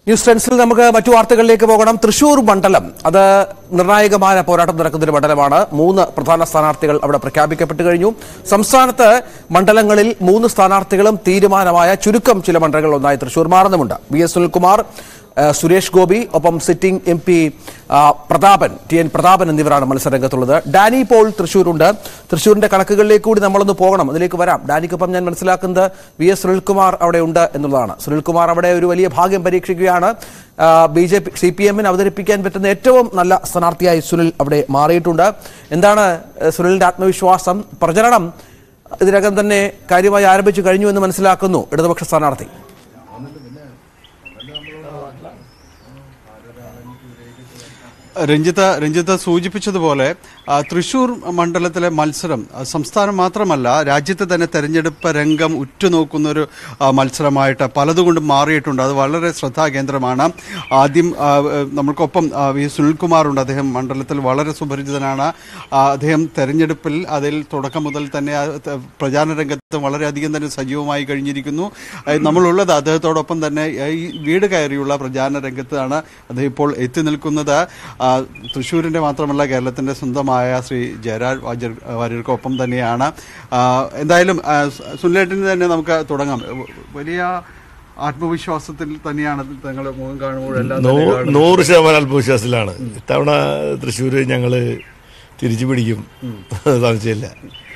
News ടെൻസിൽ നമുക്ക് മറ്റു വാർത്തകളിലേക്ക് പോകണം തൃശൂർ മണ്ഡലം അത് നിർണായകമായ പോരാട്ടം നടക്കുന്ന ഒരു മണ്ഡലമാണ് മൂന്ന് പ്രധാന സ്ഥാനാർത്ഥികൾ അവിടെ പ്രഖ്യാപിക്കപ്പെട്ടു കഴിഞ്ഞു സംസ്ഥാനത്ത് മണ്ഡലങ്ങളിൽ മൂന്ന് സ്ഥാനാർത്ഥികളും തീരുമാനമായ ചുരുക്കം ചില മണ്ഡലങ്ങളിൽ ഒന്നായി തൃശൂർ മാറുന്നുമുണ്ട് വി എസ് സുനിൽകുമാർ ആ, സുരേഷ് ഗോപി ഒപ്പം sitting M P Prathapan T N Prathapan എന്നിവരാണ് മത്സരരംഗത്തുള്ളത് ഡാനി പോൾ തൃശ്ശൂരുണ്ട് തൃശ്ശൂരിന്റെ കണക്കുകളിലേക്ക് കൂടി നമ്മളൊന്ന് പോകണം അതിലേക്ക് വരാം ഡാനിക്കൊപ്പം ഞാൻ മനസ്സിലാക്കുന്നത് വി എസ് സുനിൽകുമാർ അവിടെ ഉണ്ട് എന്നുള്ളതാണ് സുനിൽകുമാർ അവിടെ ഒരു വലിയ ഭാഗ്യം പരീക്ഷിക്കുകയാണ് B J P C P എമ്മിന് അവതരിപ്പിക്കാൻ പറ്റുന്ന ഏറ്റവും നല്ല സ്ഥാനാർത്ഥിയായി സുനിൽ അവിടെ മാറിയിട്ടുണ്ട് എന്താണ് ഏഹ്, സുനിലിന്റെ ആത്മവിശ്വാസം പ്രചരണം ഇതിനകം തന്നെ കാര്യമായി ആരംഭിച്ചു കഴിഞ്ഞു എന്ന് മനസ്സിലാക്കുന്നു ഇടതുപക്ഷ സ്ഥാനാർത്ഥി രഞ്ജിത്ത് രഞ്ജിത്ത് സൂചിപ്പിച്ചതുപോലെ ആ, തൃശൂർ മണ്ഡലത്തിലെ മത്സരം ആ, സംസ്ഥാനം മാത്രമല്ല രാജ്യത്തെ തന്നെ തെരഞ്ഞെടുപ്പ് രംഗം ഉറ്റുനോക്കുന്ന ഒരു ആ, മത്സരമായിട്ട് പലതുകൊണ്ടും മാറിയിട്ടുണ്ട് അത് വളരെ ശ്രദ്ധാകേന്ദ്രമാണ് ആദ്യം ആ, ഏഹ്, നമ്മൾക്കൊപ്പം ആ, വി സുനിൽകുമാറുണ്ട് അദ്ദേഹം മണ്ഡലത്തിൽ വളരെ സുപരിചിതനാണ് ആ, അദ്ദേഹം തെരഞ്ഞെടുപ്പിൽ അതിൽ തുടക്കം മുതൽ തന്നെ ആ, ത- പ്രചാരണ രംഗത്ത് വളരെയധികം തന്നെ സജീവമായി കഴിഞ്ഞിരിക്കുന്നു ഏഹ്, നമ്മളുള്ളത് അദ്ദേഹത്തോടൊപ്പം തന്നെ ഏഹ്, ഈ വീട് കയറിയുള്ള പ്രചാരണ രംഗത്താണ് അദ്ദേഹം ഇപ്പോൾ എത്തി നിൽക്കുന്നത് ആ, തൃശ്ശൂരിൻ്റെ മാത്രമല്ല കേരളത്തിൻ്റെ സ്വന്തമായ ശ്രീ ജയരാജ് വാര്യർ വാര്യർക്കൊപ്പം തന്നെയാണ് ആ, എന്തായാലും ആ, സു- സുനിലേട്ടന് തന്നെ നമുക്ക് തുടങ്ങാം വലിയ ആത്മവിശ്വാസത്തിൽ തന്നെയാണ് തങ്ങളുടെ മുഖം കാണുമ്പോഴെല്ലാം തന്നെ നൂ- കാണുന്നത്. നൂറ് ശതമാനം ആത്മവിശ്വാസത്തിലാണ് ഇത്തവണ തൃശ്ശൂർ ഞങ്ങള് തിരിച്ചു പിടിക്കും സംശയമില്ല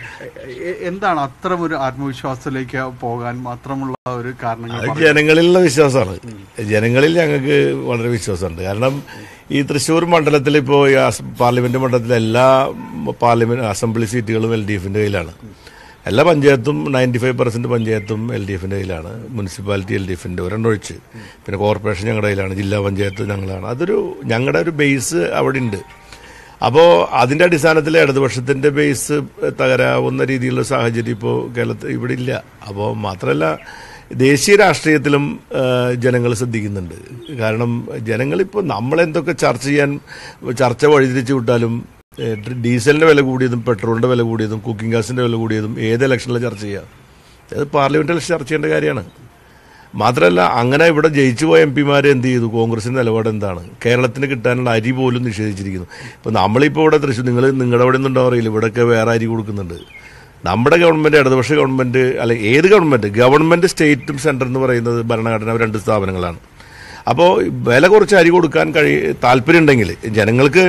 എ- എന്താണ് അത്തരം ഒരു ആത്മവിശ്വാസത്തിലേക്ക് പോകാൻ മാത്രമുള്ള ഒരു കാരണങ്ങൾ അത് ജനങ്ങളിലുള്ള വിശ്വാസമാണ് ജനങ്ങളിൽ ഞങ്ങൾക്ക് വളരെ വിശ്വാസമുണ്ട് കാരണം ഈ തൃശ്ശൂർ മണ്ഡലത്തിൽ ഇപ്പോൾ ഈ അസ- പാർലമെന്റ് മണ്ഡലത്തിലെ എല്ലാ പാർലമെന്റ് അസംബ്ലി സീറ്റുകളും എൽ ഡി എഫിന്റെ കയ്യിലാണ് എല്ലാ പഞ്ചായത്തും നയൻറ്റി ഫൈവ് പെർസെന്റ് പഞ്ചായത്തും എൽ ഡി എഫിന്റെ കയ്യിലാണ് മുനിസിപ്പാലിറ്റി എൽ ഡി എഫിന്റെ ഒരെണ്ണം ഒഴിച്ച് പിന്നെ കോർപ്പറേഷൻ ഞങ്ങളുടെ കയ്യിലാണ് ജില്ലാ പഞ്ചായത്ത് ഞങ്ങളാണ് അതൊരു ഞങ്ങളുടെ ഒരു ബേസ് അവിടെ ഉണ്ട് അപ്പോൾ അതിന്റെ അടിസ്ഥാനത്തിൽ ഇടതുപക്ഷത്തിന്റെ ബേസ് തകരാവുന്ന രീതിയിലുള്ള സാഹചര്യം ഇപ്പോൾ കേരളത്തിൽ ഇവിടെ ഇല്ല അപ്പോൾ മാത്രമല്ല ദേശീയ രാഷ്ട്രീയത്തിലും ജനങ്ങൾ ശ്രദ്ധിക്കുന്നുണ്ട് കാരണം ജനങ്ങളിപ്പോൾ നമ്മളെന്തൊക്കെ ചർച്ച ചെയ്യാൻ ചർച്ച വഴിതിരിച്ചു വിട്ടാലും ഏഹ്, ഡീസലിന്റെ വില കൂടിയതും പെട്രോളിന്റെ വില കൂടിയതും കുക്കിംഗ് ഗ്യാസിന്റെ വില കൂടിയതും ഏത് ഇലക്ഷനിലും ചർച്ച ചെയ്യാം അത് പാർലമെന്റിൽ ചർച്ച ചെയ്യേണ്ട കാര്യമാണ് മാത്രമല്ല അങ്ങനെ ഇവിടെ ജയിച്ചു പോയ എം പിമാർ എന്ത് ചെയ്തു കോൺഗ്രസിന്റെ നിലപാട് എന്താണ് കേരളത്തിന് കിട്ടാനുള്ള അരി പോലും നിഷേധിച്ചിരിക്കുന്നു ഇപ്പൊ നമ്മളിപ്പോൾ ഇവിടെ തൃശ്ശൂർ നിങ്ങൾ നിങ്ങളുടെ അവിടെ ഒന്നും ഉണ്ടാവും അറിയില്ല ഇവിടെയൊക്കെ വേറെ അരി കൊടുക്കുന്നുണ്ട് നമ്മുടെ ഗവൺമെന്റ് ഇടതുപക്ഷ ഗവൺമെന്റ് അല്ലെ ഏത് ഗവൺമെന്റ് ഗവൺമെന്റ് സ്റ്റേറ്റും സെന്റർ എന്ന് പറയുന്നത് ഭരണഘടന രണ്ട് സ്ഥാപനങ്ങളാണ് അപ്പോൾ വില കുറച്ച് അരി കൊടുക്കാൻ കഴി താല്പര്യമുണ്ടെങ്കിൽ ജനങ്ങൾക്ക്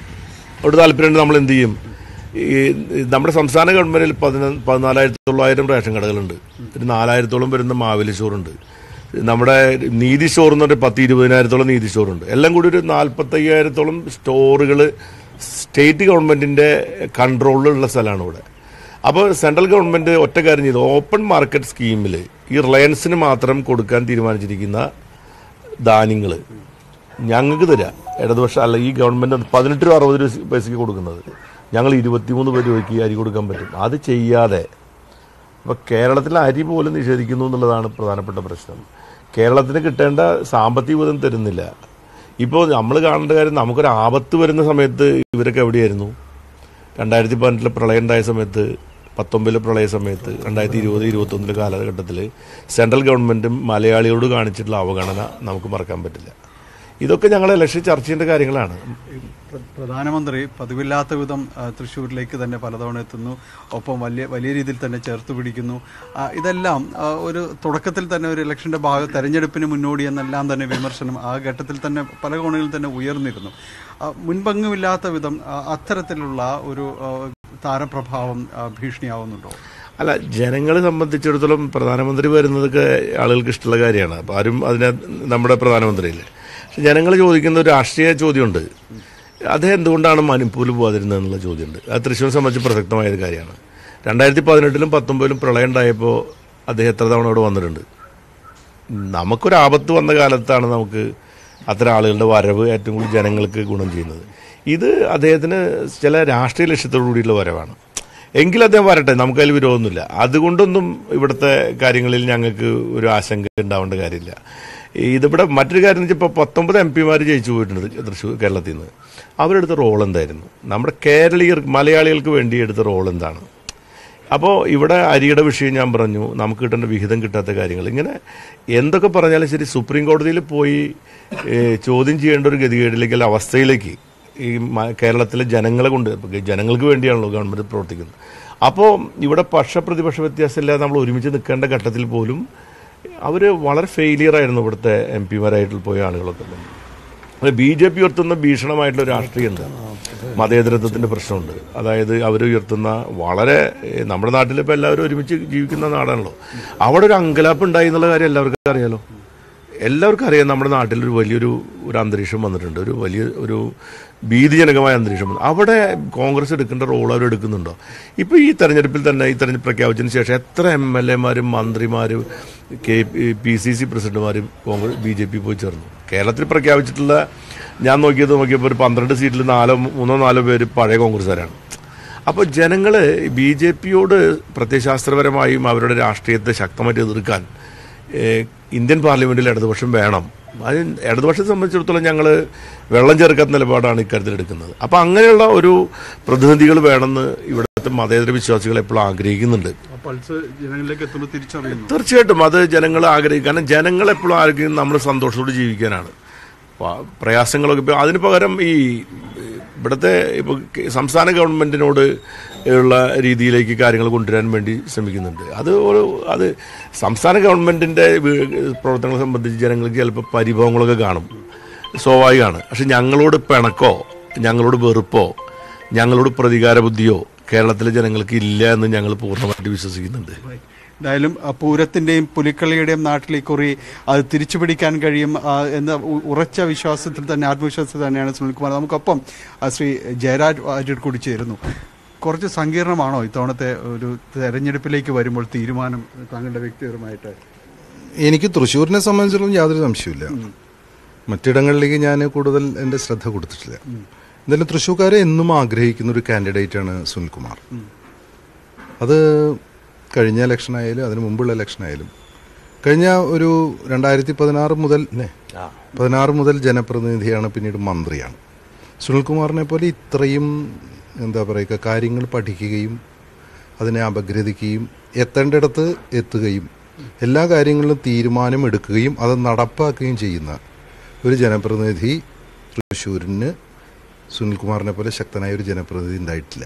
ഒരു താല്പര്യമുണ്ട് നമ്മൾ എന്ത് ചെയ്യും ഈ നമ്മുടെ സംസ്ഥാന ഗവൺമെന്റിൽ പതിന പതിനാലായിരത്തി തൊള്ളായിരം റേഷൻ കടകളുണ്ട് ഒരു നാലായിരത്തോളം വരുന്ന മാവേലി സ്റ്റോറുണ്ട് നമ്മുടെ നീതി സ്റ്റോർ എന്ന് പറഞ്ഞാൽ പത്ത് ഇരുപതിനായിരത്തോളം നീതി സ്റ്റോറുണ്ട് എല്ലാം കൂടി ഒരു നാൽപ്പത്തയ്യായിരത്തോളം സ്റ്റോറുകൾ സ്റ്റേറ്റ് ഗവൺമെന്റിന്റെ കൺട്രോളിലുള്ള സ്ഥലമാണ് ഇവിടെ അപ്പോൾ സെൻട്രൽ ഗവൺമെന്റ് ഒറ്റ കാര്യം ചെയ്തു ഓപ്പൺ മാർക്കറ്റ് സ്കീമിൽ ഈ റിലയൻസിന് മാത്രം കൊടുക്കാൻ തീരുമാനിച്ചിരിക്കുന്ന ധാന്യങ്ങൾ ഞങ്ങൾക്ക് തരാം ഇടതുപക്ഷ അല്ല ഈ ഗവൺമെന്റ് പതിനെട്ട് രൂപ അറുപത് രൂപ പൈസയ്ക്ക് കൊടുക്കുന്നത് ഞങ്ങൾ ഇരുപത്തിമൂന്ന് പേര് രൂപയ്ക്ക് അരി കൊടുക്കാൻ പറ്റും അത് ചെയ്യാതെ അപ്പോൾ കേരളത്തിലെ അരി പോലും നിഷേധിക്കുന്നു എന്നുള്ളതാണ് പ്രധാനപ്പെട്ട പ്രശ്നം കേരളത്തിന് കിട്ടേണ്ട സാമ്പത്തിക വിധം തരുന്നില്ല ഇപ്പോൾ നമ്മൾ കാണേണ്ട കാര്യം നമുക്കൊരു ആപത്ത് വരുന്ന സമയത്ത് ഇവരൊക്കെ എവിടെയായിരുന്നു രണ്ടായിരത്തി പതിനെട്ടിലെ പ്രളയം ഉണ്ടായ സമയത്ത് പത്തൊമ്പതിലെ പ്രളയ സമയത്ത് രണ്ടായിരത്തി ഇരുപത് ഇരുപത്തൊന്നിലെ കാലഘട്ടത്തിൽ സെൻട്രൽ ഗവൺമെൻറ്റും മലയാളിയോട് കാണിച്ചിട്ടുള്ള അവഗണന നമുക്ക് മറക്കാൻ പറ്റില്ല ഇതൊക്കെ ഞങ്ങൾ ഇലക്ഷൻ ചർച്ച ചെയ്യേണ്ട കാര്യങ്ങളാണ് പ്ര- പ്രധാനമന്ത്രി പതിവില്ലാത്ത വിധം ആ, തൃശ്ശൂരിലേക്ക് തന്നെ പലതവണ എത്തുന്നു ഒപ്പം വലിയ വലിയ രീതിയിൽ തന്നെ ചേർത്ത് പിടിക്കുന്നു ആ, ഇതെല്ലാം ആ, ഒരു തുടക്കത്തിൽ തന്നെ ഒരു ഇലക്ഷന്റെ ഭാഗം തെരഞ്ഞെടുപ്പിന് മുന്നോടി എന്നെല്ലാം തന്നെ വിമർശനം ആ ഘട്ടത്തിൽ തന്നെ പല കോണുകളിൽ തന്നെ ഉയർന്നിരുന്നു ആ, മുൻപെങ്ങുമില്ലാത്ത വിധം ആ, അത്തരത്തിലുള്ള ഒരു ആ, താരപ്രഭാവം ആ, ഭീഷണിയാവുന്നുണ്ടോ അല്ല ജനങ്ങളെ സംബന്ധിച്ചിടത്തോളം പ്രധാനമന്ത്രി വരുന്നതൊക്കെ ആളുകൾക്ക് ഇഷ്ടമുള്ള കാര്യമാണ് അപ്പോൾ ആരും അതിനെ നമ്മുടെ പ്രധാനമന്ത്രിയില്ലേ പക്ഷെ ജനങ്ങൾ ചോദിക്കുന്ന ഒരു രാഷ്ട്രീയ ചോദ്യമുണ്ട് അദ്ദേഹം എന്തുകൊണ്ടാണ് മണിപ്പൂരിൽ പോകാതിരുന്നത് എന്നുള്ള ചോദ്യമുണ്ട് അത് തൃശ്ശൂരിനെ സംബന്ധിച്ച് പ്രസക്തമായ ഒരു കാര്യമാണ് രണ്ടായിരത്തി പതിനെട്ടിലും പത്തൊമ്പതിലും പ്രളയം ഉണ്ടായപ്പോൾ അദ്ദേഹം എത്ര തവണ ഇവിടെ വന്നിട്ടുണ്ട് നമുക്കൊരു ആപത്ത് വന്ന കാലത്താണ് നമുക്ക് അത്തരം ആളുകളുടെ വരവ് ഏറ്റവും കൂടുതൽ ജനങ്ങൾക്ക് ഗുണം ചെയ്യുന്നത് ഇത് അദ്ദേഹത്തിന് ചില രാഷ്ട്രീയ ലക്ഷ്യത്തോടു കൂടിയുള്ള വരവാണ് എങ്കിൽ അദ്ദേഹം വരട്ടെ നമുക്കതിൽ വിരോധമൊന്നുമില്ല അതുകൊണ്ടൊന്നും ഇവിടുത്തെ കാര്യങ്ങളിൽ ഞങ്ങൾക്ക് ഒരു ആശങ്ക ഉണ്ടാവേണ്ട കാര്യമില്ല ഇതിവിടെ മറ്റൊരു കാര്യം എന്ന് വെച്ചാൽ ഇപ്പോൾ പത്തൊമ്പത് എം പിമാർ ജയിച്ചു പോയിട്ടുണ്ട് തൃശ്ശൂർ കേരളത്തിൽ നിന്ന് അവരെടുത്ത റോൾ എന്തായിരുന്നു നമ്മുടെ കേരളീയർക്ക് മലയാളികൾക്ക് വേണ്ടി എടുത്ത റോൾ എന്താണ് അപ്പോൾ ഇവിടെ അരിയുടെ വിഷയം ഞാൻ പറഞ്ഞു നമുക്ക് കിട്ടേണ്ട വിഹിതം കിട്ടാത്ത കാര്യങ്ങൾ ഇങ്ങനെ എന്തൊക്കെ പറഞ്ഞാലും ശരി സുപ്രീം കോടതിയിൽ പോയി ഏ, ചോദ്യം ചെയ്യേണ്ട ഒരു ഗതികേടിലേക്ക് അല്ല അവസ്ഥയിലേക്ക് ഈ മ- കേരളത്തിലെ ജനങ്ങളെ കൊണ്ട് ഇപ്പൊ ജനങ്ങൾക്ക് വേണ്ടിയാണല്ലോ ഗവൺമെന്റ് പ്രവർത്തിക്കുന്നത് അപ്പോൾ ഇവിടെ പക്ഷ പ്രതിപക്ഷ വ്യത്യാസമില്ലാതെ നമ്മൾ ഒരുമിച്ച് നിൽക്കേണ്ട ഘട്ടത്തിൽ പോലും അവർ വളരെ ഫെയിലിയർ ആയിരുന്നു ഇവിടുത്തെ എം പിമാരായിട്ട് പോയ ആളുകളൊക്കെ തന്നെ ബി ജെ പി ഉയർത്തുന്ന ഭീഷണമായിട്ടുള്ള രാഷ്ട്രീയമുണ്ട് മതേതരത്വത്തിന്റെ പ്രശ്നമുണ്ട് അതായത് അവർ ഉയർത്തുന്ന വളരെ ഏഹ്, നമ്മുടെ നാട്ടിലിപ്പോൾ എല്ലാവരും ഒരുമിച്ച് ജീവിക്കുന്ന നാടാണല്ലോ അവിടെ ഒരു അങ്കലാപ്പ് ഉണ്ടായി എന്നുള്ള കാര്യം എല്ലാവർക്കും അറിയാലോ എല്ലാവർക്കും അറിയാം നമ്മുടെ നാട്ടിൽ ഒരു വലിയൊരു ഒരു അന്തരീക്ഷം വന്നിട്ടുണ്ട് ഒരു വലിയ ഒരു ഭീതിജനകമായ അന്തരീക്ഷം വന്നു അവിടെ കോൺഗ്രസ് എടുക്കേണ്ട റോൾ അവർ എടുക്കുന്നുണ്ടോ ഇപ്പോൾ ഈ തെരഞ്ഞെടുപ്പിൽ തന്നെ ഈ തെരഞ്ഞെടുപ്പ് പ്രഖ്യാപിച്ചതിന് ശേഷം എത്ര എം എൽ എമാരും മന്ത്രിമാരും കെ പി സി സി പ്രസിഡന്റുമാരും കോൺഗ്രസ് ബി ജെ പി പോയി ചേർന്നു കേരളത്തിൽ പ്രഖ്യാപിച്ചിട്ടുള്ള ഞാൻ നോക്കിയത് നോക്കിയപ്പോൾ ഒരു പന്ത്രണ്ട് സീറ്റിൽ നാലോ മൂന്നോ നാലോ പേര് പഴയ കോൺഗ്രസ്സുകാരാണ് അപ്പോൾ ജനങ്ങൾ ബി ജെ പിയോട് പ്രത്യയശാസ്ത്രപരമായും അവരുടെ രാഷ്ട്രീയത്തെ ശക്തമായിട്ട് എതിർക്കാൻ ഏഹ്, ഇന്ത്യൻ പാർലമെന്റിൽ ഇടതുപക്ഷം വേണം അത് ഇടതുപക്ഷത്തെ സംബന്ധിച്ചിടത്തോളം ഞങ്ങൾ വെള്ളം ചേർക്കാത്ത നിലപാടാണ് ഇക്കാര്യത്തിൽ എടുക്കുന്നത് അപ്പോൾ അങ്ങനെയുള്ള ഒരു പ്രതിനിധികൾ വേണമെന്ന് ഇവിടുത്തെ മതേതര വിശ്വാസികൾ എപ്പോഴും ആഗ്രഹിക്കുന്നുണ്ട് പൾസ് ജനങ്ങളിലേക്ക് എത്തുമ്പോൾ തിരിച്ചറിയുന്നു തീർച്ചയായിട്ടും അത് ജനങ്ങൾ ആഗ്രഹിക്കും കാരണം ജനങ്ങൾ എപ്പോഴും ആഗ്രഹിക്കും നമ്മൾ സന്തോഷത്തോടെ ജീവിക്കാനാണ് പ- പ്രയാസങ്ങളൊക്കെ ഇപ്പോൾ അതിന് പകരം ഈ ഇവിടുത്തെ ഇപ്പോൾ സംസ്ഥാന ഗവൺമെന്റിനോട് ഉള്ള രീതിയിലേക്ക് കാര്യങ്ങൾ കൊണ്ടുവരാൻ വേണ്ടി ശ്രമിക്കുന്നുണ്ട് അത് ഒരു അത് സംസ്ഥാന ഗവൺമെന്റിന്റെ വീ- പ്രവർത്തനങ്ങളെ സംബന്ധിച്ച് ജനങ്ങൾക്ക് ചിലപ്പോൾ പരിഭവങ്ങളൊക്കെ കാണും സ്വാഭാവികമാണ് പക്ഷെ ഞങ്ങളോട് പിണക്കോ ഞങ്ങളോട് വെറുപ്പോ ഞങ്ങളോട് പ്രതികാര ബുദ്ധിയോ കേരളത്തിലെ ജനങ്ങൾക്ക് ഇല്ല എന്ന് ഞങ്ങൾ പൂർണ്ണമായിട്ട് വിശ്വസിക്കുന്നുണ്ട് എന്തായാലും ആ, പൂരത്തിന്റെയും പുലിക്കളിയുടെയും നാട്ടിൽ ഇക്കുറി അത് തിരിച്ചു പിടിക്കാൻ കഴിയും ആ, എന്ന ഉ- ഉറച്ച വിശ്വാസത്തിൽ തന്നെ ആത്മവിശ്വാസത്തിൽ തന്നെയാണ് സുനിൽകുമാർ നമുക്കൊപ്പം ആ, ശ്രീ ജയരാജ് വാര്യർ കൂടി ചേരുന്നു കുറച്ച് സങ്കീർണമാണോ ഇത്തവണത്തെ ഒരു തെരഞ്ഞെടുപ്പിലേക്ക് വരുമ്പോൾ തീരുമാനം താങ്കളുടെ വ്യക്തിപരമായിട്ട് എനിക്ക് തൃശ്ശൂരിനെ സംബന്ധിച്ചിടത്തോളം യാതൊരു സംശയമില്ല മറ്റിടങ്ങളിലേക്ക് ഞാൻ കൂടുതൽ എൻ്റെ ശ്രദ്ധ കൊടുത്തിട്ടില്ല എന്തായാലും തൃശ്ശൂർക്കാരെ എന്നും ആഗ്രഹിക്കുന്ന ഒരു കാൻഡിഡേറ്റാണ് സുനിൽകുമാർ അത് കഴിഞ്ഞ ഇലക്ഷൻ ആയാലും അതിന് മുമ്പുള്ള ഇലക്ഷൻ ആയാലും കഴിഞ്ഞ ഒരു രണ്ടായിരത്തി പതിനാറ് മുതൽ അല്ലേ പതിനാറ് മുതൽ ജനപ്രതിനിധിയാണ് പിന്നീട് മന്ത്രിയാണ് സുനിൽകുമാറിനെ പോലെ ഇത്രയും എന്താ പറയുക കാര്യങ്ങൾ പഠിക്കുകയും അതിനെ അപഗ്രഥിക്കുകയും എത്തേണ്ടിടത്ത് എത്തുകയും എല്ലാ കാര്യങ്ങളിലും തീരുമാനമെടുക്കുകയും അത് നടപ്പാക്കുകയും ചെയ്യുന്ന ഒരു ജനപ്രതിനിധി തൃശ്ശൂരിന് സുനിൽകുമാറിനെ പോലെ ശക്തനായ ഒരു ജനപ്രതിനിധി ഉണ്ടായിട്ടില്ല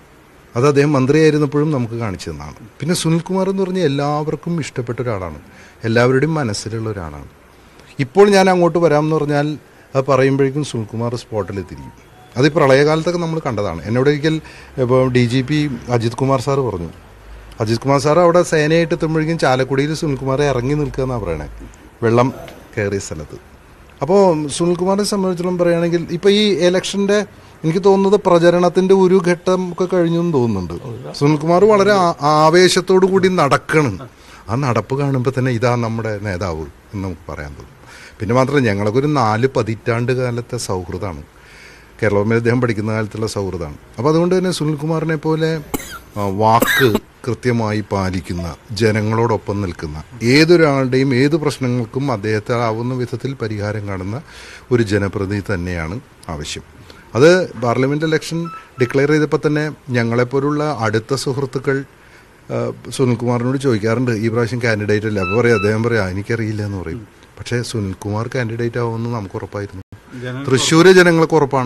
അത് അദ്ദേഹം മന്ത്രിയായിരുന്നപ്പോഴും നമുക്ക് കാണിച്ചു തന്നതാണ് പിന്നെ സുനിൽകുമാർ എന്ന് പറഞ്ഞാൽ എല്ലാവർക്കും ഇഷ്ടപ്പെട്ട ഒരാളാണ് എല്ലാവരുടെയും മനസ്സിലുള്ള ഒരാളാണ് ഇപ്പോൾ ഞാൻ അങ്ങോട്ട് വരാമെന്ന് പറഞ്ഞാൽ അത് പറയുമ്പോഴേക്കും സുനിൽകുമാർ സ്പോട്ടിലെത്തിരിക്കും അത് ഈ പ്രളയകാലത്തൊക്കെ നമ്മൾ കണ്ടതാണ് എന്നോട് ഒരിക്കൽ ഇപ്പോൾ D G P Ajith Kumar sir പറഞ്ഞു അജിത് കുമാർ സാർ അവിടെ സേനയായിട്ട് എത്തുമ്പോഴേക്കും ചാലക്കുടിയിൽ സുനിൽകുമാറെ ഇറങ്ങി നിൽക്കുക എന്നാണ് പറയണേ വെള്ളം കയറിയ സ്ഥലത്ത് അപ്പോൾ സുനിൽകുമാറിനെ സംബന്ധിച്ചിടത്തോളം പറയുകയാണെങ്കിൽ ഇപ്പോൾ ഈ ഇലക്ഷൻ്റെ എനിക്ക് തോന്നുന്നത് പ്രചരണത്തിന്റെ ഒരു ഘട്ടം ഒക്കെ കഴിഞ്ഞു എന്ന് തോന്നുന്നുണ്ട് സുനിൽകുമാർ വളരെ ആ- ആവേശത്തോടു കൂടി നടക്കണം ആ നടപ്പ് കാണുമ്പോൾ തന്നെ ഇതാ നമ്മുടെ നേതാവ് എന്ന് നമുക്ക് പറയാൻ തോന്നും പിന്നെ മാത്രമല്ല ഞങ്ങളൊക്കെ ഒരു നാല് പതിറ്റാണ്ട് കാലത്തെ സൗഹൃദമാണ് കേരളത്തിൽ അദ്ദേഹം പഠിക്കുന്ന കാലത്തുള്ള സൗഹൃദമാണ് അപ്പോൾ അതുകൊണ്ട് തന്നെ സുനിൽകുമാറിനെ പോലെ ആ, വാക്ക് കൃത്യമായി പാലിക്കുന്ന ജനങ്ങളോടൊപ്പം നിൽക്കുന്ന ഏതൊരാളുടെയും ഏത് പ്രശ്നങ്ങൾക്കും അദ്ദേഹത്തെ ആവുന്ന വിധത്തിൽ പരിഹാരം കാണുന്ന ഒരു ജനപ്രതിനിധി തന്നെയാണ് ആവശ്യം അത് പാർലമെന്റ് ഇലക്ഷൻ ഡിക്ലെയർ ചെയ്തപ്പോൾ തന്നെ ഞങ്ങളെപ്പോലുള്ള അടുത്ത സുഹൃത്തുക്കൾ ആ, സുനിൽകുമാറിനോട് ചോദിക്കാറുണ്ട് ഈ പ്രാവശ്യം കാൻഡിഡേറ്റ് അല്ല അപ്പോൾ പറയാം അദ്ദേഹം പറയാം എനിക്കറിയില്ല എന്ന് പറയും പക്ഷേ സുനിൽകുമാർ കാൻഡിഡേറ്റ് ആവുമെന്ന് നമുക്ക് ഉറപ്പായിരുന്നു തൃശ്ശൂര് ജനങ്ങൾക്ക് ഉറപ്പാണ്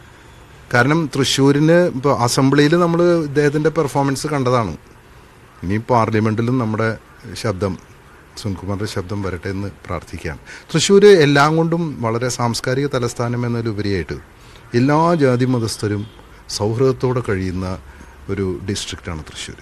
കാരണം തൃശ്ശൂരിന് ഇപ്പോൾ അസംബ്ലിയിൽ നമ്മൾ ഇദ്ദേഹത്തിൻ്റെ പെർഫോമൻസ് കണ്ടതാണ് ഇനി പാർലമെൻറ്റിലും നമ്മുടെ ശബ്ദം സുനിൽകുമാറിൻ്റെ ശബ്ദം വരട്ടെ എന്ന് പ്രാർത്ഥിക്കാം തൃശ്ശൂർ എല്ലാം കൊണ്ടും വളരെ സാംസ്കാരിക തലസ്ഥാനം എന്നതിലുപരിയായിട്ട് എല്ലാ ജാതി മതസ്ഥരും സൗഹൃദത്തോടെ കഴിയുന്ന ഒരു ഡിസ്ട്രിക്റ്റാണ് തൃശ്ശൂർ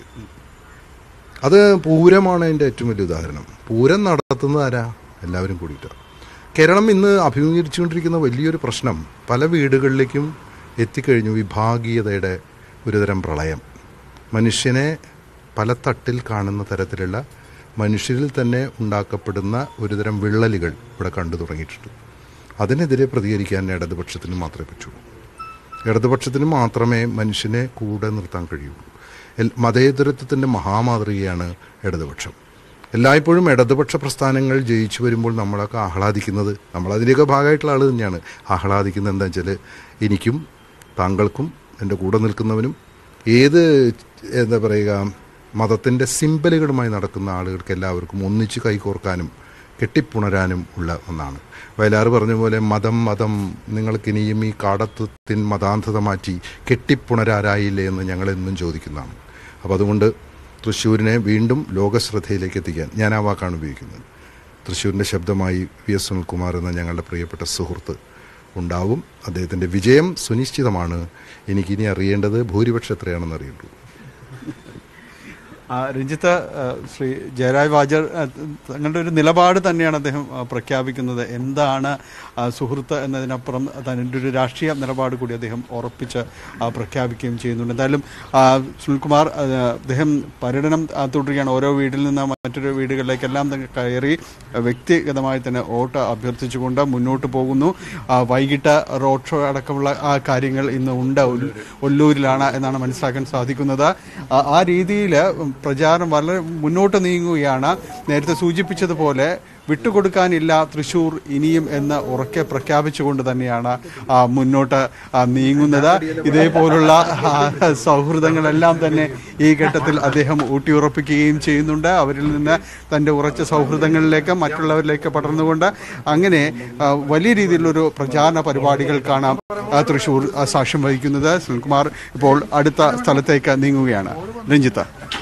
അത് പൂരമാണ് അതിൻ്റെ ഏറ്റവും വലിയ ഉദാഹരണം പൂരം നടത്തുന്നത് ആരാ എല്ലാവരും കൂടിയിട്ടാണ് കേരളം ഇന്ന് അഭിമുഖീകരിച്ചുകൊണ്ടിരിക്കുന്ന വലിയൊരു പ്രശ്നം പല വീടുകളിലേക്കും എത്തിക്കഴിഞ്ഞു വിഭാഗീയതയുടെ ഒരുതരം പ്രളയം മനുഷ്യനെ പല തട്ടിൽ കാണുന്ന തരത്തിലുള്ള മനുഷ്യരിൽ തന്നെ ഉണ്ടാക്കപ്പെടുന്ന ഒരുതരം വിള്ളലുകൾ ഇവിടെ കണ്ടു തുടങ്ങിയിട്ടുണ്ട് അതിനെതിരെ പ്രതികരിക്കാൻ ഇടതുപക്ഷത്തിന് മാത്രമേ പറ്റുള്ളൂ ഇടതുപക്ഷത്തിന് മാത്രമേ മനുഷ്യനെ കൂടെ നിർത്താൻ കഴിയുള്ളൂ എൽ- മതേതരത്വത്തിൻ്റെ മഹാമാതൃകയാണ് ഇടതുപക്ഷം എല്ലായ്പ്പോഴും ഇടതുപക്ഷ പ്രസ്ഥാനങ്ങൾ ജയിച്ചു വരുമ്പോൾ നമ്മളൊക്കെ ആഹ്ലാദിക്കുന്നത് നമ്മളതിൻ്റെയൊക്കെ ഭാഗമായിട്ടുള്ള ആൾ തന്നെയാണ് ആഹ്ലാദിക്കുന്നത് എന്താ വെച്ചാൽ എനിക്കും താങ്കൾക്കും എൻ്റെ കൂടെ നിൽക്കുന്നവനും ഏത് എന്താ പറയുക മതത്തിൻ്റെ സിമ്പലുകളുമായി നടക്കുന്ന ആളുകൾക്ക് എല്ലാവർക്കും ഒന്നിച്ച് കൈകോർക്കാനും കെട്ടിപ്പുണരാനും ഉള്ള ഒന്നാണ് വയലാറ് പറഞ്ഞ പോലെ മതം മതം നിങ്ങൾക്കിനിയും ഈ കാടത്വത്തിൻ മതാന്ധത മാറ്റി കെട്ടിപ്പുണരാരായില്ലേ എന്ന് ഞങ്ങളെന്നും ചോദിക്കുന്നതാണ് അപ്പോൾ അതുകൊണ്ട് തൃശ്ശൂരിനെ വീണ്ടും ലോകശ്രദ്ധയിലേക്ക് എത്തിക്കാൻ ഞാൻ ആ വാക്കാണ് ഉപയോഗിക്കുന്നത് തൃശ്ശൂരിൻ്റെ ശബ്ദമായി വി എസ് സുനിൽകുമാർ എന്ന ഞങ്ങളുടെ പ്രിയപ്പെട്ട സുഹൃത്ത് ഉണ്ടാവും അദ്ദേഹത്തിൻ്റെ വിജയം സുനിശ്ചിതമാണ് എനിക്കിനി അറിയേണ്ടത് ഭൂരിപക്ഷം എത്രയാണെന്ന് അറിയുള്ളൂ ആ, രഞ്ജിത്ത് ആ, ശ്രീ ജയരാജ് വാജർ ആ, തങ്ങളുടെ ഒരു നിലപാട് തന്നെയാണ് അദ്ദേഹം ആ, പ്രഖ്യാപിക്കുന്നത് എന്താണ് ആ, സുഹൃത്ത് എന്നതിനപ്പുറം തൻ്റെ ഒരു രാഷ്ട്രീയ നിലപാട് കൂടി അദ്ദേഹം ഉറപ്പിച്ച് ആ, പ്രഖ്യാപിക്കുകയും ചെയ്യുന്നുണ്ട് എന്തായാലും ആ, സുനിൽകുമാർ ആ, അദ്ദേഹം പര്യടനം ആ, തുടരുകയാണ് ഓരോ വീട്ടിൽ നിന്ന് മറ്റൊരു വീടുകളിലേക്കെല്ലാം തന്നെ കയറി ആ, വ്യക്തിഗതമായി തന്നെ വോട്ട് അഭ്യർത്ഥിച്ചുകൊണ്ട് മുന്നോട്ട് പോകുന്നു ആ, വൈകിട്ട് റോഡ് ഷോ അടക്കമുള്ള ആ കാര്യങ്ങൾ ഇന്ന് ഉണ്ട് ഒല്ലൂ- ഒല്ലൂരിലാണ് എന്നാണ് മനസ്സിലാക്കാൻ സാധിക്കുന്നത് ആ- ആ രീതിയിൽ പ്രചാരണം വളരെ മുന്നോട്ട് നീങ്ങുകയാണ് നേരത്തെ സൂചിപ്പിച്ചതുപോലെ വിട്ടുകൊടുക്കാനില്ല തൃശൂർ ഇനിയും എന്ന് ഉറക്കെ പ്രഖ്യാപിച്ചുകൊണ്ട് തന്നെയാണ് ആ, മുന്നോട്ട് ആ, നീങ്ങുന്നത് ഇതേപോലുള്ള ആ, സൗഹൃദങ്ങളെല്ലാം തന്നെ ഈ ഘട്ടത്തിൽ അദ്ദേഹം ഊട്ടിയുറപ്പിക്കുകയും ചെയ്യുന്നുണ്ട് അവരിൽ നിന്ന് തൻ്റെ ഉറച്ച സൗഹൃദങ്ങളിലേക്ക് മറ്റുള്ളവരിലേക്ക് പടർന്നുകൊണ്ട് അങ്ങനെ ആ, വലിയ രീതിയിലൊരു പ്രചാരണ പരിപാടികൾക്കാണ് ആ, തൃശൂർ ആ, സാക്ഷ്യം വഹിക്കുന്നത് സുനിൽകുമാർ ഇപ്പോൾ അടുത്ത സ്ഥലത്തേക്ക് നീങ്ങുകയാണ് രഞ്ജിത്ത്